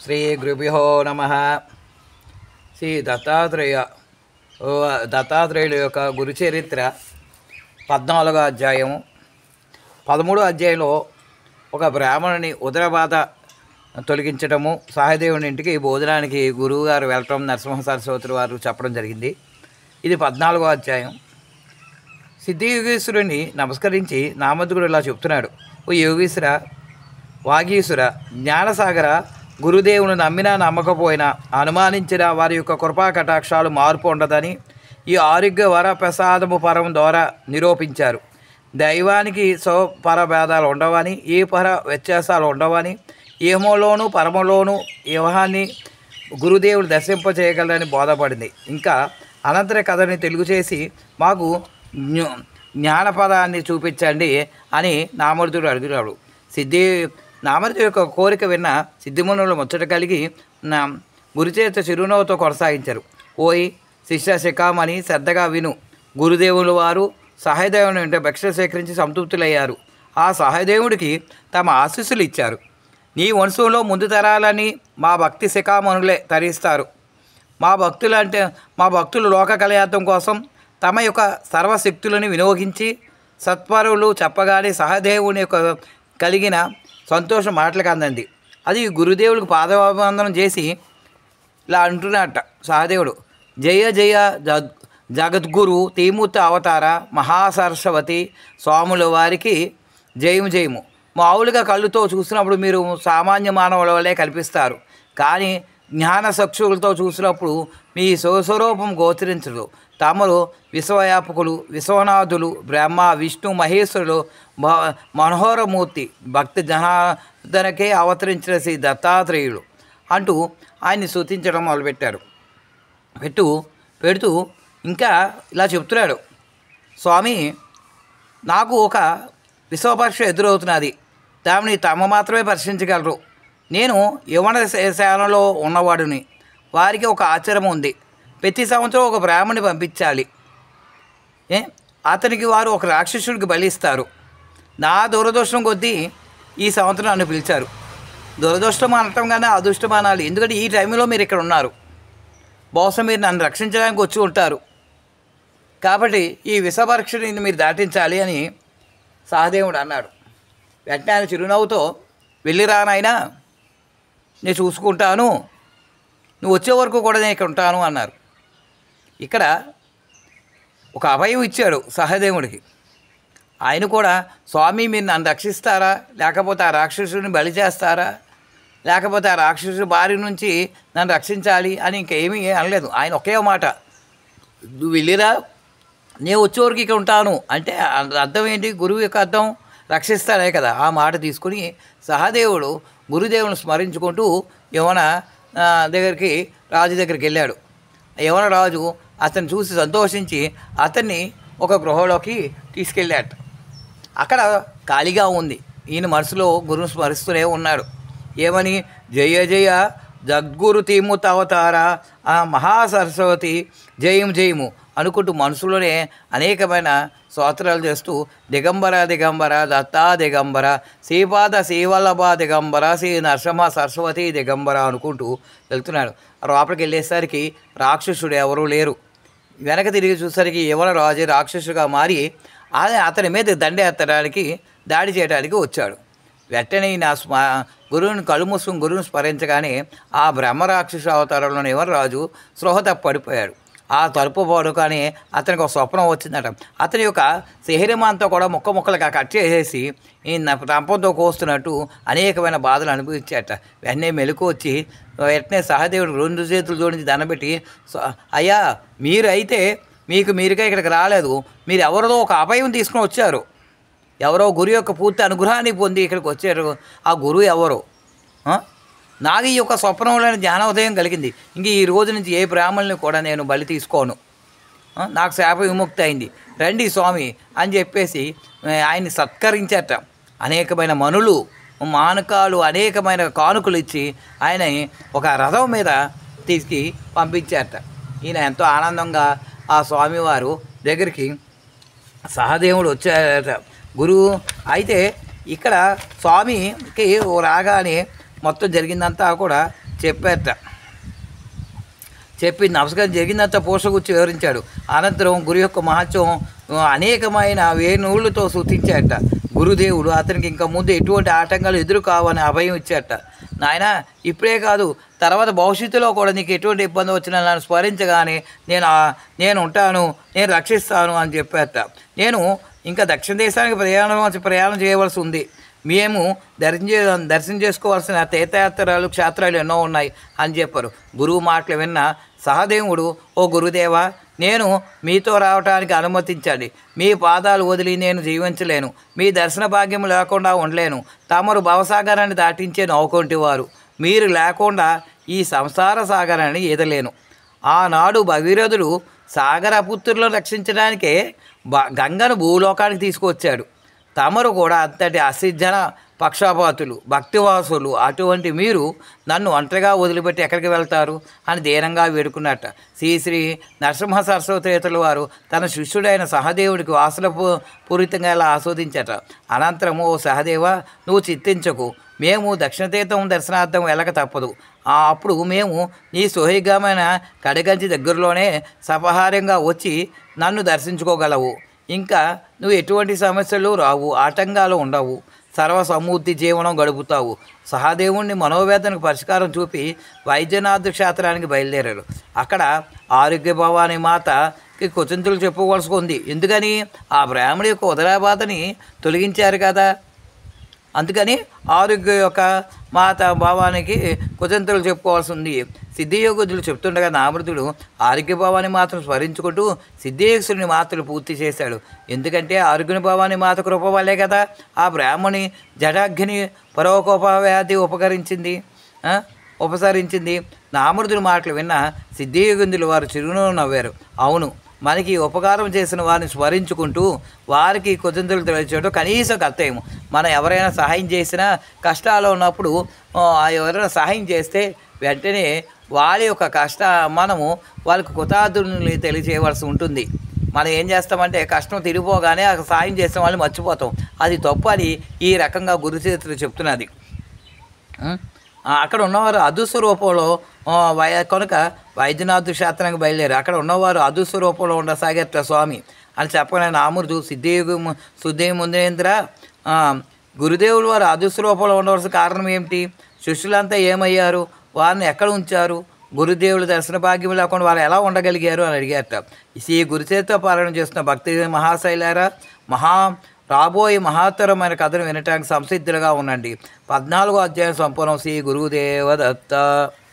శ్రీ గురుభ్యో నమ శ్రీ దత్తాత్రేయ ఓ దత్తాత్రేయుల యొక్క గురు చరిత్ర పద్నాలుగో అధ్యాయము పదమూడో అధ్యాయంలో ఒక బ్రాహ్మణుని ఉదరబాధ తొలగించడము సహదేవుని ఇంటికి భోజనానికి గురువుగారు వెళ్ళటం నరసింహ సరస్వతి వారు చెప్పడం జరిగింది ఇది పద్నాలుగో అధ్యాయం సిద్ధియోగేశ్వరుని నమస్కరించి నామద్గుడు ఇలా చెప్తున్నాడు ఓ యోగీశ్వర వాగీశ్వర జ్ఞానసాగర గురుదేవుని నమ్మినా నమ్మకపోయినా అనుమానించిన వారి యొక్క కృపా కటాక్షాలు మార్పు ఉండదని ఈ ఆరోగ్య వర ప్రసాదము పరం ద్వారా నిరూపించారు దైవానికి సో పరభేదాలు ఉండవని ఏ పర వ్యత్యాసాలు ఉండవని ఏమోలోను పరమలోను యుహాన్ని గురుదేవుడు దర్శింపచేయగలరని బోధపడింది ఇంకా అనంతర కథని తెలుగు చేసి మాకు జ్ఞ- జ్ఞానపదాన్ని చూపించండి అని నామర్దుడు అడుగుతాడు సిద్ధి నామర్దు యొక్క కోరిక విన్న సిద్ధిమునులు ముచ్చట కలిగి నా గురుచేత చిరునవ్వుతో కొనసాగించారు ఓయ్ శిష్య శిఖామణి శ్రద్ధగా విను గురుదేవులు వారు సహాయదేవుని వెంట భిక్ష సేకరించి సంతృప్తులయ్యారు ఆ సహాయదేవుడికి తమ ఆశీస్సులు ఇచ్చారు నీ వంశంలో ముందు తరాలని మా భక్తి శిఖామణులే తరిస్తారు మా భక్తులు అంటే మా భక్తులు లోక కళ్యాణం కోసం తమ యొక్క సర్వశక్తులను వినియోగించి సత్వరులు చెప్పగానే సహదేవుని యొక్క కలిగిన సంతోషం మాటలకు అందండి అది గురుదేవుడికి పాదవందనం చేసి ఇలా అంటున్నట్ట సహదేవుడు జయ జయ జగ్ జగద్గురు తీమూర్తి అవతార మహాసరస్వతి స్వాముల వారికి జయము జయము మామూలుగా కళ్ళుతో చూసినప్పుడు మీరు సామాన్య మానవుల వల్లే కల్పిస్తారు కానీ జ్ఞాన చక్షులతో చూసినప్పుడు మీ స్వస్వరూపం గోచరించదు తమరు విశ్వవ్యాపకులు విశ్వనాథులు బ్రహ్మ విష్ణు మహేశ్వరులు మ- మనోహరమూర్తి భక్తి జనార్దనకే అవతరించిన శ్రీ దత్తాత్రేయుడు అంటూ ఆయన్ని స్తుతించడం మొదలుపెట్టారు పెట్టు పెడుతూ ఇంకా ఇలా చెప్తున్నాడు స్వామి నాకు ఒక విశ్వపరీక్ష ఎదురవుతున్నది దానిని తమ మాత్రమే పరిశీలించగలరు నేను యవన సే- సేనలో ఉన్నవాడిని వారికి ఒక ఆచారం ఉంది ప్రతి సంవత్సరం ఒక బ్రాహ్మణి పంపించాలి ఏ అతనికి వారు ఒక రాక్షసుడికి బలిస్తారు నా దురదృష్టం కొద్దీ ఈ సంవత్సరం నన్ను పిలిచారు దురదృష్టం అనటం కానీ అదృష్టం అనాలి ఎందుకంటే ఈ టైంలో మీరు ఇక్కడ ఉన్నారు బహుశా మీరు నన్ను రక్షించడానికి వచ్చి ఉంటారు కాబట్టి ఈ విషపరీక్షని మీరు దాటించాలి అని సహదేవుడు అన్నాడు వెంటనే ఆయన చిరునవ్వుతో వెళ్ళిరా నాయనా నేను చూసుకుంటాను నువ్వు వచ్చే వరకు కూడా నేను ఇక్కడ ఉంటాను అన్నారు ఇక్కడ ఒక అభయం ఇచ్చాడు సహదేవుడికి ఆయన కూడా స్వామి మీరు నన్ను రక్షిస్తారా లేకపోతే ఆ రాక్షసుడిని బలి చేస్తారా లేకపోతే ఆ రాక్షసుడి బారి నుంచి నన్ను రక్షించాలి అని ఇంకేమీ అనలేదు ఆయన ఒకే మాట నువ్వు వెళ్ళిరా నేను వచ్చేవరకు ఇక్కడ ఉంటాను అంటే ఆ- అర్థం ఏంటి గురువు యొక్క అర్థం రక్షిస్తాడే కదా ఆ మాట తీసుకుని సహదేవుడు గురుదేవుని స్మరించుకుంటూ యవన ఆ, దగ్గరికి రాజు దగ్గరికి వెళ్ళాడు యవన రాజు అతన్ని చూసి సంతోషించి అతన్ని ఒక గృహలోకి తీసుకెళ్ళాడు అక్కడ ఖాళీగా ఉంది ఈయన మనసులో గురువుని స్మరిస్తూనే ఉన్నాడు ఏమని జయ జయ జద్గురు తీముత అవతార ఆ మహాసరస్వతి జయము జయము అనుకుంటూ మనసులోనే అనేకమైన స్తోత్రాలు చేస్తూ దిగంబర దిగంబర దత్తా దిగంబర శ్రీపాద శ్రీవల్లభ దిగంబర శ్రీ నరసింహ సరస్వతి దిగంబర అనుకుంటూ వెళ్తున్నాడు లోపలికి వెళ్ళేసరికి రాక్షసుడు ఎవరూ లేరు వెనక తిరిగి చూసరికి ఎవర రాజు రాక్షసుగా మారి ఆ- అతని మీద దండ ఎత్తడానికి దాడి చేయడానికి వచ్చాడు వెంటనే నా స్మ గురువుని కళ్ళు మూసుకుని గురువుని స్మరించగానే ఆ బ్రహ్మ రాక్షసు అవతారంలోని ఎవరు రాజు స్పృహ తప్పి పడిపోయాడు ఆ తలుపు పడుకొని అతనికి ఒక స్వప్నం వచ్చిందట అతని యొక్క శరీరం అంతా కూడా ముక్క ముక్కలుగా కట్ చేసేసి ఈ రంపంతో కోస్తున్నట్టు అనేకమైన బాధలు అనుభవించాట వెంటనే మెలకు వచ్చి వెంటనే సహదేవుడు రెండు చేతులు జోడించి దండబెట్టి "స్వ- అయ్యా మీరు అయితే మీకు మీరుగా ఇక్కడికి రాలేదు మీరు ఎవరిదో ఒక అభయం తీసుకుని వచ్చారు ఎవరో గురు యొక్క పూర్తి అనుగ్రహాన్ని పొంది ఇక్కడికి వచ్చారు ఆ గురువు ఎవరు ఆ? నాకు ఈ యొక్క స్వప్నంలోని జ్ఞానోదయం కలిగింది ఇంక ఈ రోజు నుంచి ఏ బ్రాహ్మణుని కూడా నేను బలి తీసుకోను ఆ? నాకు శాప విముక్తి అయింది రండి స్వామి అని చెప్పేసి ఆ, ఆయన్ని సత్కరించట అనేకమైన మనులు మానకాలు అనేకమైన కానుకలు ఇచ్చి ఆయన ఒక రథం మీద తీసుకు పంపించారట ఈయన ఎంతో ఆనందంగా ఆ స్వామివారు దగ్గరికి సహదేవుడు వచ్చారట గురువు అయితే ఇక్కడ స్వామికి ఓ రాగానే మొత్తం జరిగిందంతా కూడా చెప్పారట చెప్పి నమస్కారం జరిగిందంతా పూసగుచ్చి వివరించాడు అనంతరం గురు యొక్క మహత్యం ఆ, అనేకమైన వేణువులతో సూచించాట గురుదేవుడు అతనికి ఇంకా ముందు ఎటువంటి ఆటంకాలు ఎదురు కావని అభయం ఇచ్చాట నాయన ఇప్పుడే కాదు తర్వాత భవిష్యత్తులో కూడా నీకు ఎటువంటి ఇబ్బంది వచ్చినా నన్ను స్మరించగానే నేను ఆ- నేను ఉంటాను నేను రక్షిస్తాను అని చెప్పారట నేను ఇంకా దక్షిణ దేశానికి ప్రయాణం ప్రయాణం చేయవలసి ఉంది మేము దర్శనం దర్శనం చేసుకోవాల్సిన తీర్థయాత్రలు క్షేత్రాలు ఎన్నో ఉన్నాయి అని చెప్పారు గురువు మాటలు విన్న సహదేవుడు ఓ గురుదేవా నేను మీతో రావటానికి అనుమతించండి మీ పాదాలు వదిలి నేను జీవించలేను మీ దర్శన భాగ్యం లేకుండా ఉండలేను తమరు భవసాగరాన్ని దాటించే నౌకొంటి వారు మీరు లేకుండా ఈ సంసార సాగరాన్ని ఈదలేను ఆనాడు భగీరథుడు సాగరపుత్రులను రక్షించడానికే బ గంగను భూలోకానికి తీసుకొచ్చాడు తమరు కూడా అంతటి అసిద్ధన పక్షపాతులు భక్తివాసులు అటువంటి మీరు నన్ను ఒంటరిగా వదిలిపెట్టి ఎక్కడికి వెళ్తారు అని దీనంగా వేడుకున్నట్ట శ్రీ శ్రీ నరసింహ సరస్వతీతల వారు తన శిష్యుడైన సహదేవుడికి వాసన పూ- పూరితంగా ఇలా ఆస్వాదించట అనంతరము ఓ సహదేవ నువ్వు చింతించకు మేము దక్షిణతీర్థం దర్శనార్థం వెళ్ళక తప్పదు ఆ అప్పుడు మేము నీ సుహైగమైన కడగంచి దగ్గరలోనే సపహారంగా వచ్చి నన్ను దర్శించుకోగలవు ఇంకా నువ్వు ఎటువంటి సమస్యలు రావు ఆటంకాలు ఉండవు సర్వసమూర్తి జీవనం గడుపుతావు సహదేవుణ్ణి మనోవేదనకు పరిష్కారం చూపి వైద్యనాథ క్షేత్రానికి బయలుదేరారు అక్కడ ఆరోగ్య భవాని మాతకి కుచింతలు చెప్పుకోవాల్సి ఉంది ఎందుకని ఆ బ్రాహ్మణి యొక్క ఉదరాబాధని తొలగించారు కదా అందుకని ఆరోగ్య యొక్క మాత భావానికి కుతంత్రులు చెప్పుకోవాల్సి ఉంది సిద్ధియోగులు చెప్తుండగా నామృతుడు ఆరోగ్య భావాన్ని మాత్రం స్మరించుకుంటూ సిద్ధియోగుని మాత్రలు పూర్తి చేశాడు ఎందుకంటే ఆరోగ్య భావాన్ని మాత కృప వల్లే కదా ఆ బ్రాహ్మణి జటాగ్ని పరోకోపవ్యాధి ఉపకరించింది ఆ? ఉపసరించింది నామృతుడి మాటలు విన్న సిద్ధియోగుందులు వారు చిరునవ్వు నవ్వారు అవును మనకి ఉపకారం చేసిన వారిని స్మరించుకుంటూ వారికి కృతజ్ఞతలు తెలియచేయడం కనీస కర్తవ్యం మనం ఎవరైనా సహాయం చేసినా కష్టాలు ఉన్నప్పుడు ఆ, ఎవరైనా సహాయం చేస్తే వెంటనే వారి యొక్క కష్ట మనము వాళ్ళకి కృతార్థుల్ని తెలియజేయవలసి ఉంటుంది మనం ఏం చేస్తామంటే కష్టం తిరిగిపోగానే ఆ సాయం చేసిన వాళ్ళని మర్చిపోతాం అది తప్పు అని ఈ రకంగా గురుచరిత్ర చెప్తున్నది ఉం? ఆ, అక్కడ ఉన్నవారు అదృశ్య రూపంలో ఆ, వై కనుక వైద్యనాథ్ క్షేత్రానికి బయలుదేరి అక్కడ ఉన్నవారు అదృశ్య రూపంలో ఉండసాగట్ల స్వామి అని చెప్పగానే నామృదు సిద్ధియుగు సుద్ధి ముందేంద్ర ఆ, గురుదేవులు వారు అదృశ్య రూపంలో ఉండవలసిన కారణం ఏమిటి శిష్యులంతా ఏమయ్యారు వారిని ఎక్కడ ఉంచారు గురుదేవుల దర్శన భాగ్యం లేకుండా వారు ఎలా ఉండగలిగారు అని అడిగారట ఈ గురుచేత పాలన చేస్తున్న భక్తి మహాశైలారా మహా రాబోయే మహత్తరమైన కథను వినటానికి సంసిద్ధులుగా ఉండండి పద్నాలుగో అధ్యాయం సంపూర్ణం శ్రీ గురుదేవ దత్త